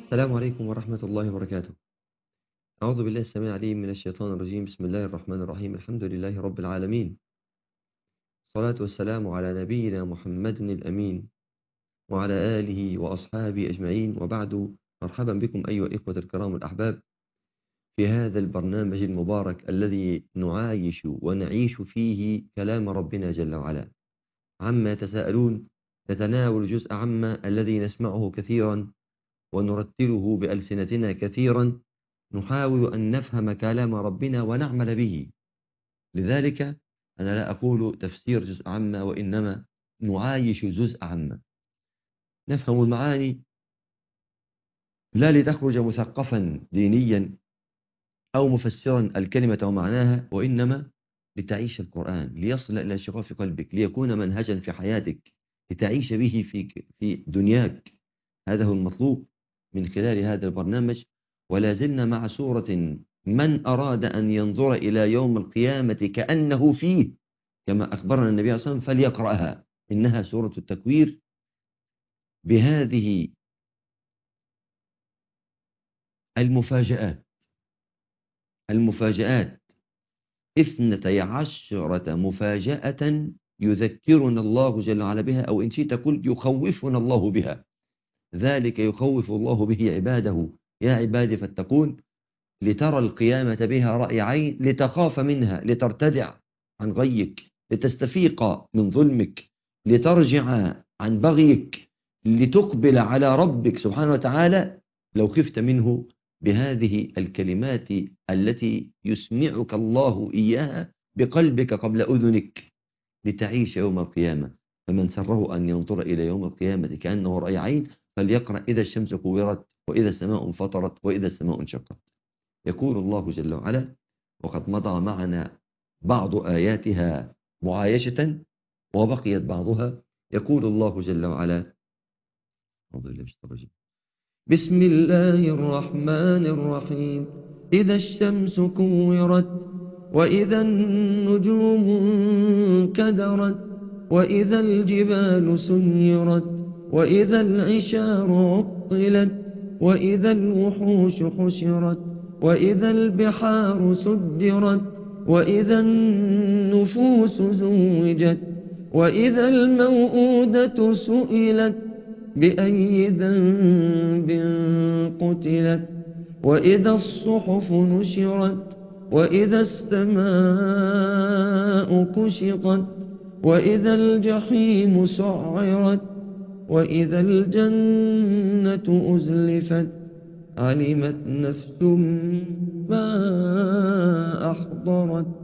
السلام عليكم ورحمة الله وبركاته أعوذ بالله السميع العليم من الشيطان الرجيم بسم الله الرحمن الرحيم الحمد لله رب العالمين الصلاة والسلام على نبينا محمد الأمين وعلى آله وأصحابه أجمعين وبعد مرحبا بكم أيها الإخوة الكرام الأحباب في هذا البرنامج المبارك الذي نعايش ونعيش فيه كلام ربنا جل وعلا عما يتساءلون نتناول جزء عما الذي نسمعه كثيرا ونرتله بألسنتنا كثيرا نحاول أن نفهم كلام ربنا ونعمل به لذلك أنا لا أقول تفسير جزء عما وإنما نعايش جزء عما نفهم المعاني لا لتخرج مثقفا دينيا أو مفسرا الكلمة ومعناها وإنما لتعيش القرآن ليصل إلى شغاف قلبك ليكون منهجا في حياتك لتعيش به في في دنياك هذا هو المطلوب من خلال هذا البرنامج ولا زلنا مع سورة من أراد أن ينظر إلى يوم القيامة كأنه فيه كما أخبرنا النبي صلى الله عليه وسلم فليقرأها إنها سورة التكوير بهذه المفاجآت المفاجآت اثنتي عشرة مفاجأة يذكرنا الله جل وعلا بها أو إن شئت قل يخوفنا الله بها ذلك يخوف الله به عباده يا عبادي فاتقون لترى القيامة بها رأي عين لتخاف منها لترتدع عن غيك لتستفيق من ظلمك لترجع عن بغيك لتقبل على ربك سبحانه وتعالى لو خفت منه بهذه الكلمات التي يسمعك الله إياها بقلبك قبل أذنك لتعيش يوم القيامة فمن سره أن ينظر إلى يوم القيامة كأنه رأي عين فليقرأ إذا الشمس كورت وإذا السماء انفطرت وإذا السماء انشقت يقول الله جل وعلا وقد مضى معنا بعض آياتها معايشة وبقيت بعضها يقول الله جل وعلا بسم الله الرحمن الرحيم إذا الشمس كورت وإذا النجوم انكدرت وإذا الجبال سيرت وإذا العشار عطلت وإذا الوحوش حشرت وإذا البحار سجرت وإذا النفوس زوجت وإذا الموءودة سئلت بأي ذنب قتلت وإذا الصحف نشرت وإذا السماء كشطت وإذا الجحيم سعرت وإذا الجنة أزلفت علمت نفس ما أحضرت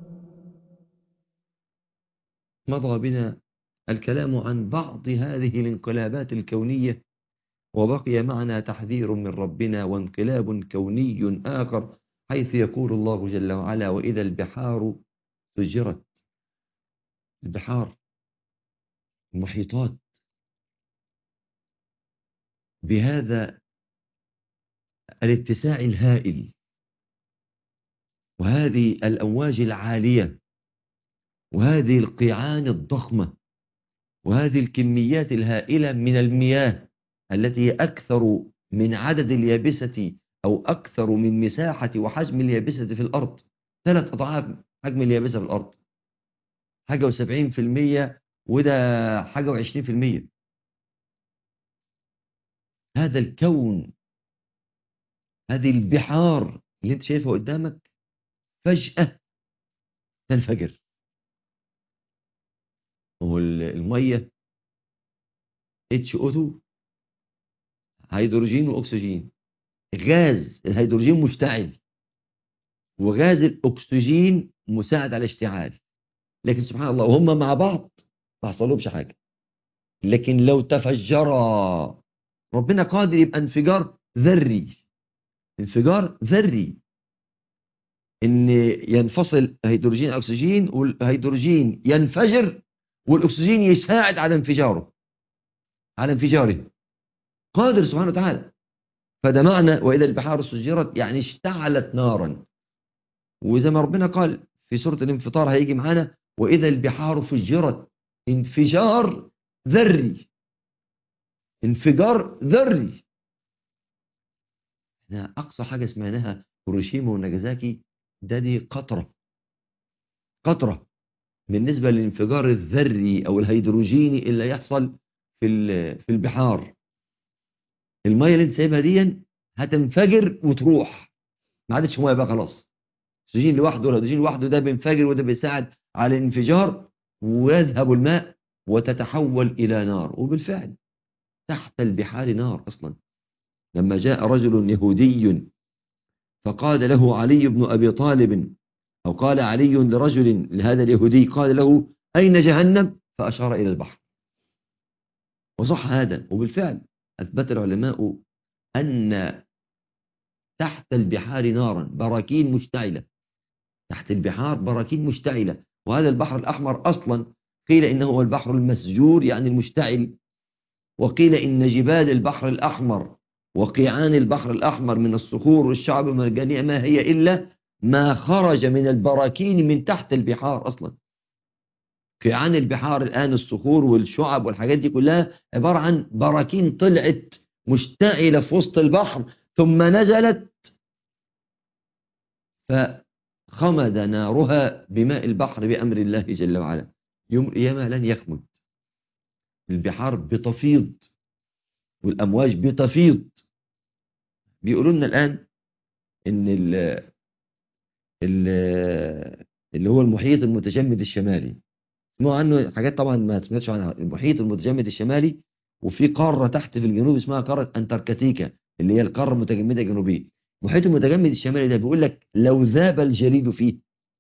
مضى بنا الكلام عن بعض هذه الانقلابات الكونية وبقي معنا تحذير من ربنا وانقلاب كوني آخر حيث يقول الله جل وعلا وإذا البحار سجرت البحار المحيطات بهذا الاتساع الهائل وهذه الأمواج العالية وهذه القيعان الضخمة وهذه الكميات الهائلة من المياه التي أكثر من عدد اليابسة أو أكثر من مساحة وحجم اليابسة في الأرض ثلاث أضعاف حجم اليابسة في الأرض حاجة وسبعين في المية وده حاجة وعشرين في المية هذا الكون هذه البحار اللي انت شايفها قدامك فجأة تنفجر هو المية H2 هيدروجين وأكسجين غاز الهيدروجين مشتعل وغاز الأكسجين مساعد على اشتعال لكن سبحان الله وهم مع بعض ما حصلهمش حاجة لكن لو تفجرا ربنا قادر يبقى انفجار ذري انفجار ذري ان ينفصل هيدروجين اكسجين والهيدروجين ينفجر والاكسجين يساعد على انفجاره على انفجاره قادر سبحانه وتعالى فده معنى واذا البحار سجرت يعني اشتعلت نارا وزي ما ربنا قال في سوره الانفطار هيجي معانا واذا البحار فجرت انفجار ذري انفجار ذري احنا أقصى حاجة سمعناها هيروشيما وناجازاكي ده دي قطرة قطرة بالنسبة للانفجار الذري أو الهيدروجيني اللي يحصل في ال- في البحار المية اللي انت سايبها دي هتنفجر وتروح ما عادش ميه بقى خلاص الاكسجين لوحده والهيدروجين لوحده ده بينفجر وده بيساعد على الانفجار ويذهب الماء وتتحول إلى نار وبالفعل تحت البحار نار أصلا لما جاء رجل يهودي فقال له علي بن أبي طالب أو قال علي لرجل لهذا اليهودي قال له أين جهنم فأشار إلى البحر وصح هذا وبالفعل أثبت العلماء أن تحت البحار نارا براكين مشتعلة تحت البحار براكين مشتعلة وهذا البحر الأحمر أصلا قيل إنه هو البحر المسجور يعني المشتعل وقيل إن جبال البحر الأحمر وقيعان البحر الأحمر من الصخور والشعب المرجانية ما هي إلا ما خرج من البراكين من تحت البحار أصلا قيعان البحار الآن الصخور والشعب والحاجات دي كلها عبارة عن براكين طلعت مشتعلة في وسط البحر ثم نزلت فخمد نارها بماء البحر بأمر الله جل وعلا يوم القيامة لن يخمد البحار بتفيض والأمواج بتفيض بيقولوا لنا الآن إن ال ال اللي هو المحيط المتجمد الشمالي اسمعوا عنه حاجات طبعا ما سمعتش عنها المحيط المتجمد الشمالي وفي قارة تحت في الجنوب اسمها قارة أنتاركتيكا اللي هي القارة المتجمدة الجنوبية المحيط المتجمد الشمالي ده بيقول لك لو ذاب الجليد فيه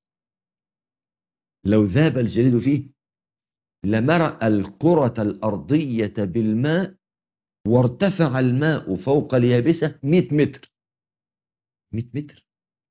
لو ذاب الجليد فيه لمرأ الكرة الأرضية بالماء وارتفع الماء فوق اليابسة 100 متر 100 متر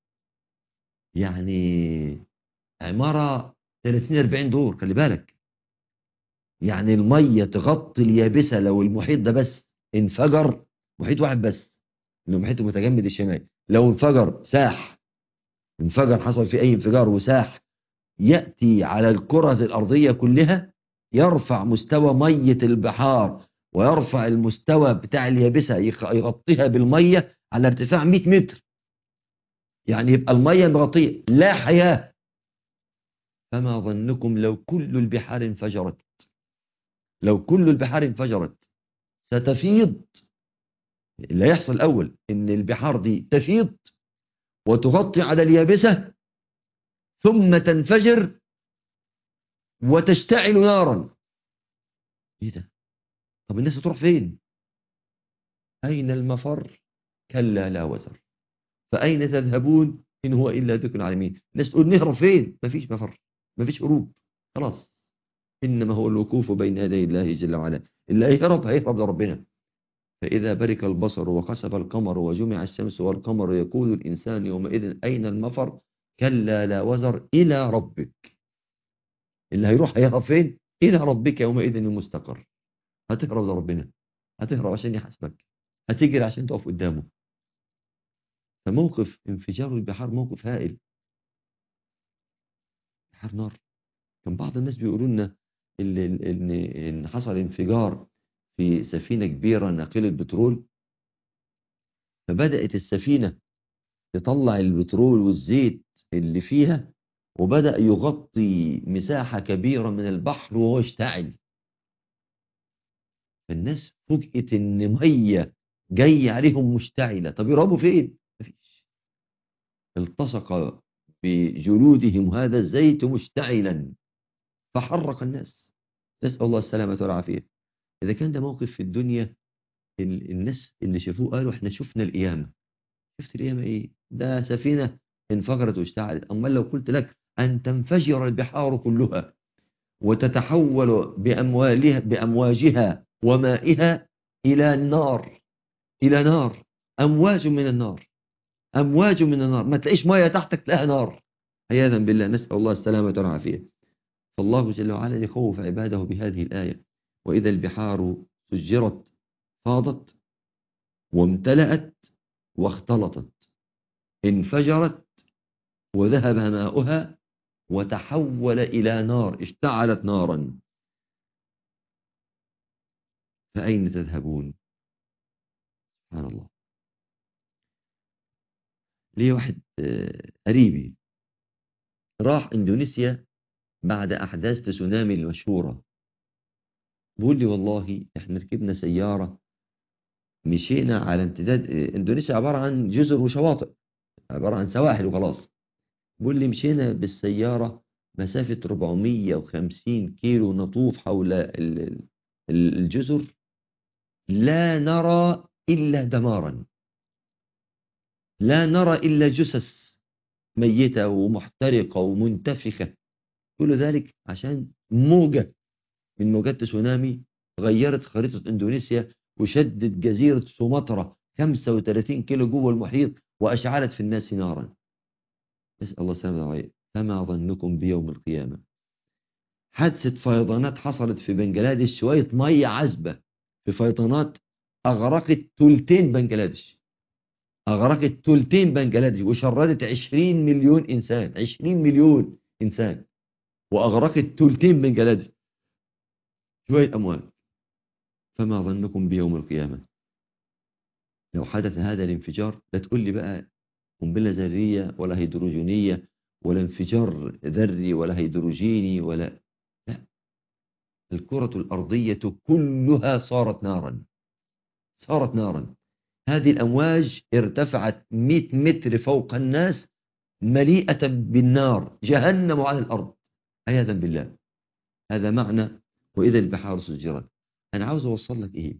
يعني عمارة 30-40 دور خلي بالك يعني المية تغطي اليابسة لو المحيط ده بس انفجر محيط واحد بس اللي هو المحيط المتجمد الشمالي لو انفجر ساح انفجر حصل فيه أي انفجار وساح يأتي على الكرة الأرضية كلها يرفع مستوى مية البحار ويرفع المستوى بتاع اليابسة يغطيها بالمية على ارتفاع 100 متر يعني يبقى المية مغطية لا حياة فما ظنكم لو كل البحار انفجرت لو كل البحار انفجرت ستفيض اللي يحصل الأول إن البحار دي تفيض وتغطي على اليابسة ثم تنفجر وتشتعل نارا ايه ده طب الناس هتروح فين أين المفر كلا لا وزر فأين تذهبون إن هو إلا ذكر العالمين الناس تقول نهرب فين مفيش مفر مفيش هروب خلاص إنما هو الوقوف بين يدي الله جل وعلا اللي هيهرب هيهرب لربنا فإذا برك البصر وخسف القمر وجمع الشمس والقمر يقول الإنسان يومئذ أين المفر كلا لا وزر إلى ربك اللي هيروح هيهرب فين إلى ربك يومئذ المستقر هتهرب لربنا هتهرب عشان يحاسبك هتجري عشان تقف قدامه فموقف انفجار البحار موقف هائل بحار نار كان بعض الناس بيقولوا لنا ان ان حصل انفجار في سفينة كبيرة ناقلة بترول فبدأت السفينة تطلع البترول والزيت اللي فيها وبدأ يغطي مساحة كبيرة من البحر وهو اشتعل فالناس فوجئت ان مية جاية عليهم مشتعلة طب يرهبوا فين مفيش التصق بجلودهم هذا الزيت مشتعلا فحرق الناس نسأل الله السلامة والعافية إذا كان ده موقف في الدنيا الناس اللي شافوه قالوا احنا شفنا القيامة شفت القيامة ايه ده سفينة انفجرت واشتعلت أما لو قلت لك أن تنفجر البحار كلها وتتحول بأموالها بأمواجها ومائها إلى النار إلى نار أمواج من النار أمواج من النار ما تلاقيش مية تحتك تلاقيها نار عياذا بالله نسأل الله السلامة والعافية فالله جل وعلا يخوف عباده بهذه الآية وإذا البحار سجرت فاضت وامتلأت واختلطت انفجرت وذهب ماؤها وتحول إلى نار اشتعلت نارا فأين تذهبون سبحان الله ليه واحد آه، قريبي راح اندونيسيا بعد احداث تسونامي المشهوره بيقول لي والله احنا ركبنا سياره مشينا على امتداد آه، اندونيسيا عباره عن جزر وشواطئ عباره عن سواحل وخلاص بيقول لي مشينا بالسياره مسافه 450 كيلو نطوف حول ال- ال- الجزر لا نرى الا دمارا لا نرى الا جثث ميته ومحترقه ومنتفخه كل ذلك عشان موجه من موجات تسونامي غيرت خريطه اندونيسيا وشدت جزيره سومطرة 35 كيلو جوه المحيط واشعلت في الناس نارا نسال الله السلامه والعافيه فما ظنكم بيوم القيامه حادثه فيضانات حصلت في بنجلاديش شويه ميه عذبه في فيضانات اغرقت ثلثين بنجلاديش أغرقت ثلثين بنجلاديش وشردت 20 مليون إنسان 20 مليون إنسان وأغرقت ثلثين بنجلاديش شوية أموال فما ظنكم بيوم القيامة لو حدث هذا الانفجار لا تقول لي بقى قنبلة ذرية ولا هيدروجينية ولا انفجار ذري ولا هيدروجيني ولا لا الكرة الأرضية كلها صارت نارا صارت نارا هذه الأمواج ارتفعت 100 متر فوق الناس مليئة بالنار جهنم على الأرض عياذا بالله هذا معنى وإذا البحار سجرت أنا عاوز أوصل لك إيه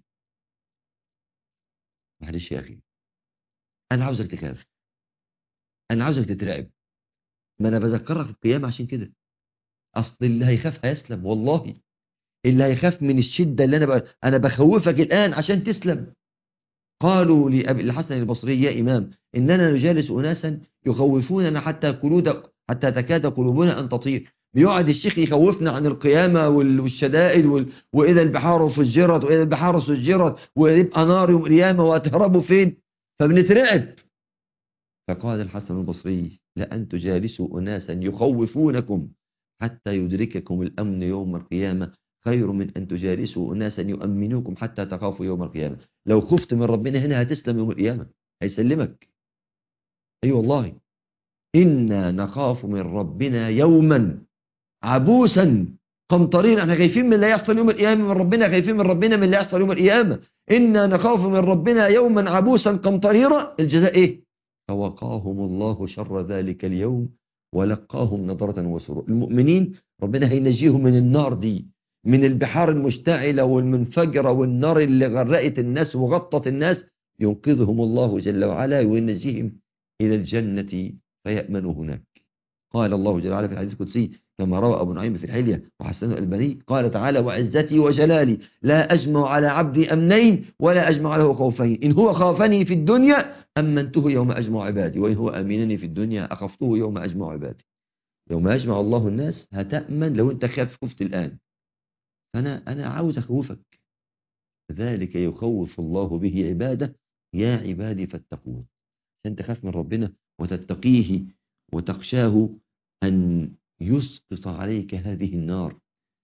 معلش يا أخي أنا عاوزك تخاف أنا عاوزك تترعب ما أنا بذكرك القيامة عشان كده أصل اللي هيخاف هيسلم والله اللي هيخاف من الشدة اللي أنا ب... أنا بخوفك الآن عشان تسلم قالوا لأبي الحسن البصري يا إمام إننا نجالس أناسا يخوفوننا حتى قلود حتى تكاد قلوبنا أن تطير بيقعد الشيخ يخوفنا عن القيامة وال- والشدائد وال... وإذا البحار فجرت وإذا البحار سجرت ويبقى نار يوم القيامة وهتهربوا فين فبنترعب فقال الحسن البصري لأن تجالسوا أناسا يخوفونكم حتى يدرككم الأمن يوم القيامة خير من أن تجالسوا أناسا يؤمنوكم حتى تخافوا يوم القيامة لو خفت من ربنا هنا هتسلم يوم القيامة هيسلمك أي أيوة والله إنا نخاف من ربنا يوما عبوسا قمطرين احنا خايفين من اللي يحصل يوم القيامة من ربنا خايفين من ربنا من اللي يحصل يوم القيامة إنا نخاف من ربنا يوما عبوسا قمطريرا الجزاء إيه فوقاهم الله شر ذلك اليوم ولقاهم نظرة وسرور المؤمنين ربنا هينجيهم من النار دي من البحار المشتعلة والمنفجرة والنار اللي غرقت الناس وغطت الناس ينقذهم الله جل وعلا وينجيهم إلى الجنة فيأمنوا هناك قال الله جل وعلا في الحديث القدسي كما روى أبو نعيم في الحلية وحسنه الألباني قال تعالى وعزتي وجلالي لا أجمع على عبدي أمنين ولا أجمع له خوفين إن هو خافني في الدنيا أمنته يوم أجمع عبادي وإن هو أمنني في الدنيا أخفته يوم أجمع عبادي يوم يجمع الله الناس هتأمن لو أنت خاف خفت الآن فأنا أنا عاوز أخوفك ذلك يخوف الله به عباده يا عبادي فاتقون عشان تخاف من ربنا وتتقيه وتخشاه أن يسقط عليك هذه النار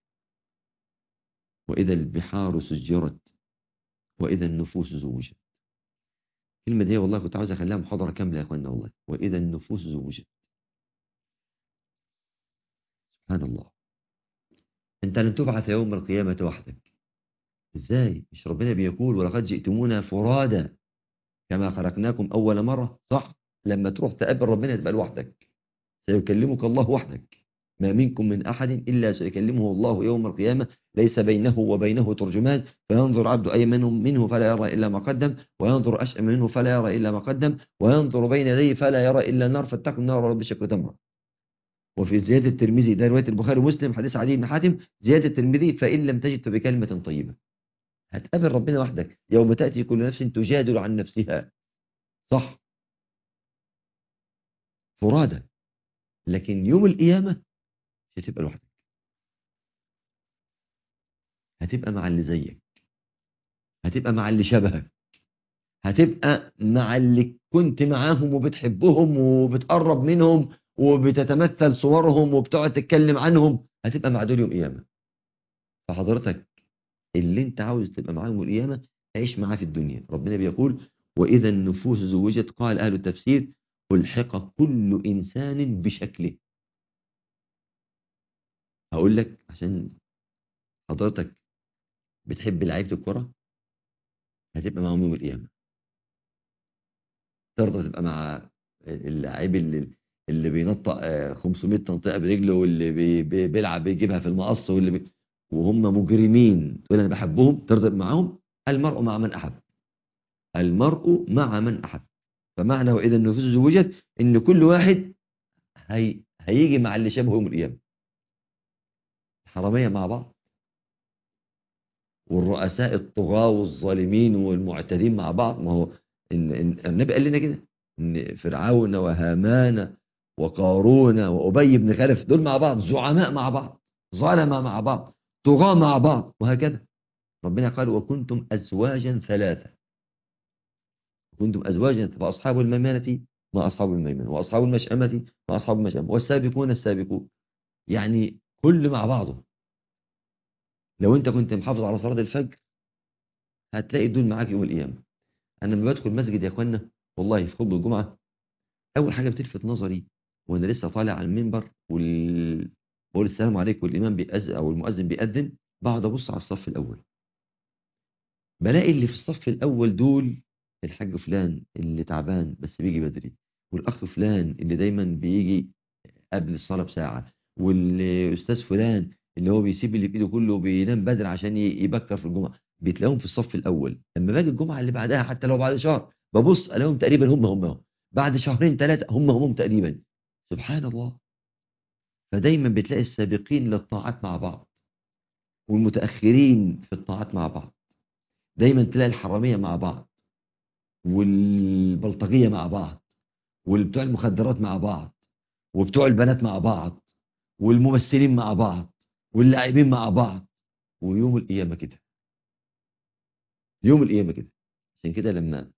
وإذا البحار سجرت وإذا النفوس زوجت الكلمة دي والله كنت عاوز أخليها محاضرة كاملة يا أخوانا والله وإذا النفوس زوجت سبحان الله أنت لن تبعث يوم القيامة وحدك إزاي مش ربنا بيقول ولقد جئتمونا فرادا كما خلقناكم أول مرة صح لما تروح تقابل ربنا تبقى لوحدك سيكلمك الله وحدك ما منكم من أحد إلا سيكلمه الله يوم القيامة ليس بينه وبينه ترجمان فينظر عبد أيمن منه فلا يرى إلا ما قدم وينظر أشأم منه فلا يرى إلا ما قدم وينظر بين يديه فلا يرى إلا النار فاتقوا النار رب شك تمرة وفي زيادة الترمذي ده رواية البخاري ومسلم حديث عدي بن حاتم زيادة الترمذي فإن لم تجد فبكلمة طيبة هتقابل ربنا وحدك يوم تأتي كل نفس تجادل عن نفسها صح فرادى لكن يوم القيامة مش هتبقى لوحدك هتبقى مع اللي زيك هتبقى مع اللي شبهك هتبقى مع اللي كنت معاهم وبتحبهم وبتقرب منهم وبتتمثل صورهم وبتقعد تتكلم عنهم هتبقى مع دول يوم القيامة فحضرتك اللي انت عاوز تبقى معاهم يوم القيامة عيش معاه في الدنيا ربنا بيقول وإذا النفوس زوجت قال أهل التفسير ألحق كل إنسان بشكله هقول لك عشان حضرتك بتحب لعيبة الكرة هتبقى معاهم يوم القيامة ترضى تبقى مع اللاعب اللي اللي بينطق آه، 500 تنطيقه برجله واللي بي بي بيلعب بيجيبها في المقص واللي بي وهم مجرمين تقول انا بحبهم ترضى تبقى معاهم المرء مع من احب المرء مع من احب فمعنى واذا النفوس زوجت ان كل واحد هي هيجي مع اللي شبهه يوم القيامه الحراميه مع بعض والرؤساء الطغاة والظالمين والمعتدين مع بعض ما هو إن إن النبي قال لنا كده ان فرعون وهامان وقارون وابي بن خلف دول مع بعض زعماء مع بعض ظلمة مع بعض طغاة مع بعض وهكذا ربنا قال وكنتم ازواجا ثلاثة كنتم ازواجا فاصحاب الميمنة ما اصحاب الميمنة واصحاب المشأمة ما اصحاب المشأمة والسابقون السابقون يعني كل مع بعضه لو انت كنت محافظ على صلاة الفجر هتلاقي دول معاك يوم القيامة انا لما بدخل مسجد يا اخوانا والله في خطبة الجمعة اول حاجة بتلفت نظري وانا لسه طالع على المنبر وال... بقول السلام عليكم والامام بيأذن او المؤذن بيأذن بقعد ابص على الصف الاول بلاقي اللي في الصف الاول دول الحاج فلان اللي تعبان بس بيجي بدري والاخ فلان اللي دايما بيجي قبل الصلاة بساعة والاستاذ فلان اللي هو بيسيب اللي في ايده كله وبينام بدري عشان ي- يبكر في الجمعة بتلاقيهم في الصف الاول لما باجي الجمعة اللي بعدها حتى لو بعد شهر ببص الاقيهم تقريبا هم هم هم بعد شهرين ثلاثة هم هم تقريبا سبحان الله فدايما بتلاقي السابقين للطاعات مع بعض والمتأخرين في الطاعات مع بعض دايما تلاقي الحرامية مع بعض والبلطجية مع بعض والبتوع المخدرات مع بعض وبتوع البنات مع بعض والممثلين مع بعض واللاعبين مع بعض ويوم القيامة كده يوم القيامة كده عشان كده لما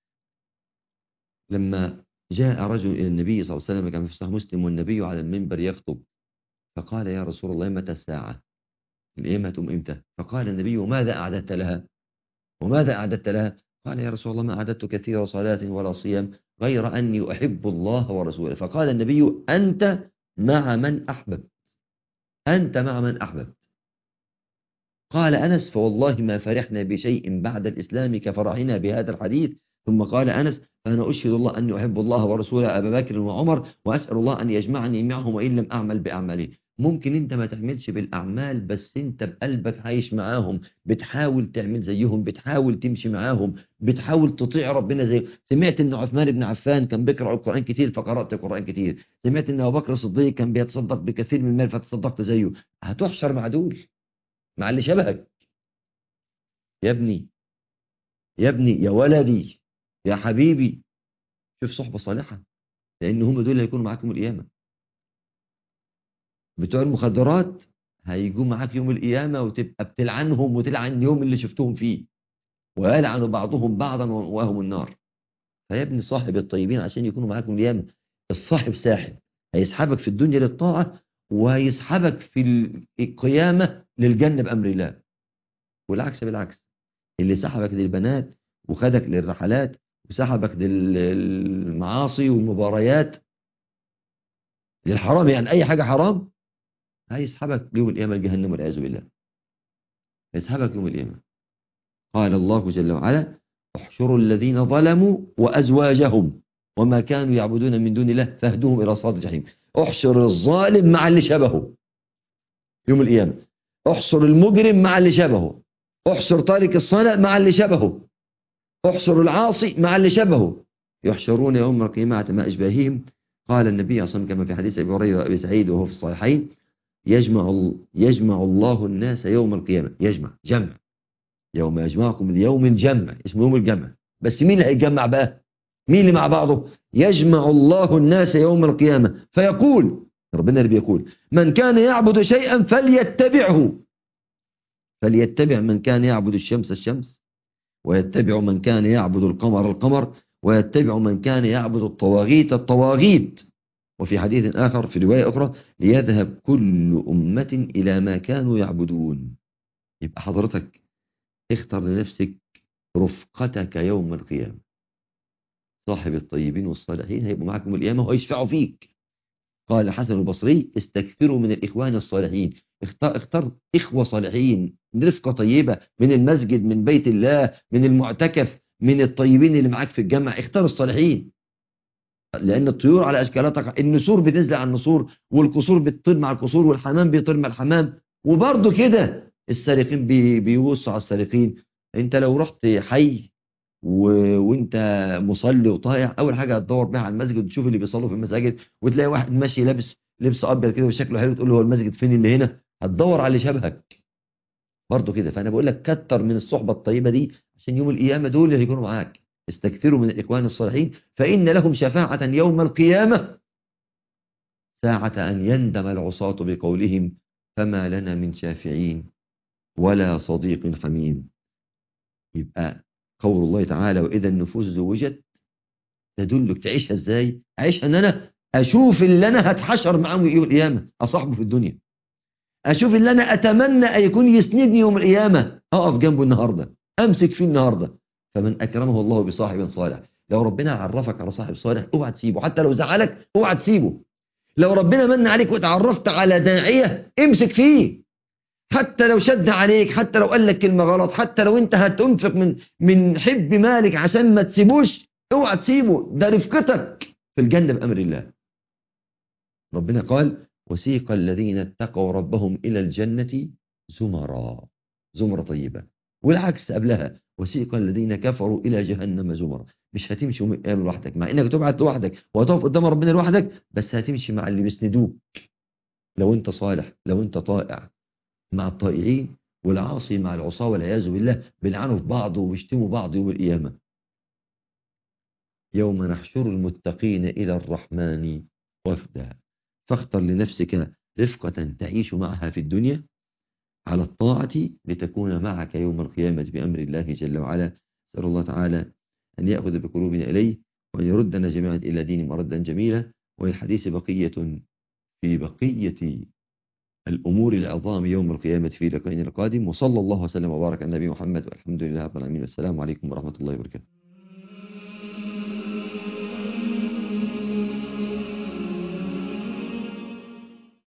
لما جاء رجل إلى النبي صلى الله عليه وسلم كما في صحيح مسلم والنبي على المنبر يخطب فقال يا رسول الله متى الساعة القيامة تقوم إمتى فقال النبي وماذا أعددت لها وماذا أعددت لها قال يا رسول الله ما أعددت كثير صلاة ولا صيام غير أني أحب الله ورسوله فقال النبي أنت مع من أحببت أنت مع من أحببت قال أنس فوالله ما فرحنا بشيء بعد الإسلام كفرحنا بهذا الحديث ثم قال أنس فأنا أشهد الله أني أحب الله ورسوله أبا بكر وعمر وأسأل الله أن يجمعني معهم وإن لم أعمل بأعماله ممكن أنت ما تعملش بالأعمال بس أنت بقلبك عايش معاهم بتحاول تعمل زيهم بتحاول تمشي معاهم بتحاول تطيع ربنا زي سمعت أن عثمان بن عفان كان بيقرأ القرآن كتير فقرأت القرآن كتير سمعت أن أبو بكر الصديق كان بيتصدق بكثير من المال فتصدقت زيه هتحشر مع دول مع اللي شبهك يا ابني يا ابني يا ولدي يا حبيبي شوف صحبة صالحة لأن هم دول هيكونوا معاك يوم القيامة بتوع المخدرات هيجوا معاك يوم القيامة وتبقى بتلعنهم وتلعن اليوم اللي شفتهم فيه ويلعن بعضهم بعضا وهم النار فيا ابني صاحب الطيبين عشان يكونوا معاك يوم القيامة الصاحب ساحب هيسحبك في الدنيا للطاعة وهيسحبك في القيامة للجنة بأمر الله والعكس بالعكس اللي سحبك للبنات وخدك للرحلات وسحبك للمعاصي والمباريات للحرام يعني أي حاجة حرام هيسحبك يوم القيامة لجهنم والعياذ بالله يسحبك يوم القيامة قال الله جل وعلا احشروا الذين ظلموا وأزواجهم وما كانوا يعبدون من دون الله فاهدوهم إلى صراط الجحيم احشر الظالم مع اللي شبهه يوم القيامة احصر المجرم مع اللي شبهه احصر تارك الصلاة مع اللي شبهه احصر العاصي مع اللي شبهه يحشرون يوم القيامة ما أشباههم قال النبي صلى الله عليه وسلم كما في حديث أبي هريرة وأبي سعيد وهو في الصحيحين يجمع يجمع الله الناس يوم القيامة يجمع جمع يوم يجمعكم اليوم الجمع اسمه يوم الجمع بس مين اللي هيتجمع بقى مين اللي مع بعضه يجمع الله الناس يوم القيامة فيقول ربنا اللي بيقول من كان يعبد شيئا فليتبعه فليتبع من كان يعبد الشمس الشمس ويتبع من كان يعبد القمر القمر ويتبع من كان يعبد الطواغيت الطواغيت وفي حديث آخر في رواية أخرى ليذهب كل أمة إلى ما كانوا يعبدون يبقى حضرتك اختر لنفسك رفقتك يوم القيامة صاحب الطيبين والصالحين هيبقوا معاك يوم القيامة وهيشفعوا فيك قال الحسن البصري استكثروا من الإخوان الصالحين اختار, اختار إخوة صالحين من رفقة طيبة من المسجد من بيت الله من المعتكف من الطيبين اللي معاك في الجامع اختار الصالحين لأن الطيور على أشكالها تقع النسور بتنزل على النسور والقصور بتطير مع القصور والحمام بيطير مع الحمام وبرضه كده السارقين بي بيبصوا على السارقين انت لو رحت حي و... وانت مصلي وطايع اول حاجه هتدور بيها على المسجد وتشوف اللي بيصلوا في المساجد وتلاقي واحد ماشي لابس لبس ابيض كده وشكله حلو تقول له هو المسجد فين اللي هنا هتدور على اللي شبهك برضه كده فانا بقول لك كتر من الصحبه الطيبه دي عشان يوم القيامه دول اللي هيكونوا معاك استكثروا من الاخوان الصالحين فان لهم شفاعه يوم القيامه ساعه ان يندم العصاة بقولهم فما لنا من شافعين ولا صديق حميم يبقى قول الله تعالى وإذا النفوس زوجت تدلك تعيشها ازاي عيشها ان انا اشوف اللي انا هتحشر معاه يوم القيامة اصاحبه في الدنيا اشوف اللي انا اتمنى ان يكون يسندني يوم القيامة اقف جنبه النهاردة امسك فيه النهاردة فمن اكرمه الله بصاحب صالح لو ربنا عرفك على صاحب صالح اوعى تسيبه حتى لو زعلك اوعى تسيبه لو ربنا من عليك وتعرفت على داعية امسك فيه حتى لو شد عليك حتى لو قال لك كلمة غلط حتى لو انت هتنفق من من حب مالك عشان ما تسيبوش اوعى تسيبه ده رفقتك في الجنة بأمر الله ربنا قال وسيق الذين اتقوا ربهم إلى الجنة زمرا زمرة طيبة والعكس قبلها وسيق الذين كفروا إلى جهنم زمرا مش هتمشي يوم القيامة لوحدك مع انك تبعت لوحدك وهتقف قدام ربنا لوحدك بس هتمشي مع اللي بيسندوك لو انت صالح لو انت طائع مع الطائعين والعاصي مع العصاة والعياذ بالله بيلعنوا في بعض وبيشتموا بعض يوم القيامة يوم نحشر المتقين إلى الرحمن وفدا فاختر لنفسك رفقة تعيش معها في الدنيا على الطاعة لتكون معك يوم القيامة بأمر الله جل وعلا نسأل الله تعالى أن يأخذ بقلوبنا إليه وأن يردنا جميعا إلى دين مردا جميلا وللحديث بقية في بقية الأمور العظام يوم القيامة في لقائنا القادم وصلى الله وسلم وبارك على النبي محمد والحمد لله رب العالمين والسلام عليكم ورحمة الله وبركاته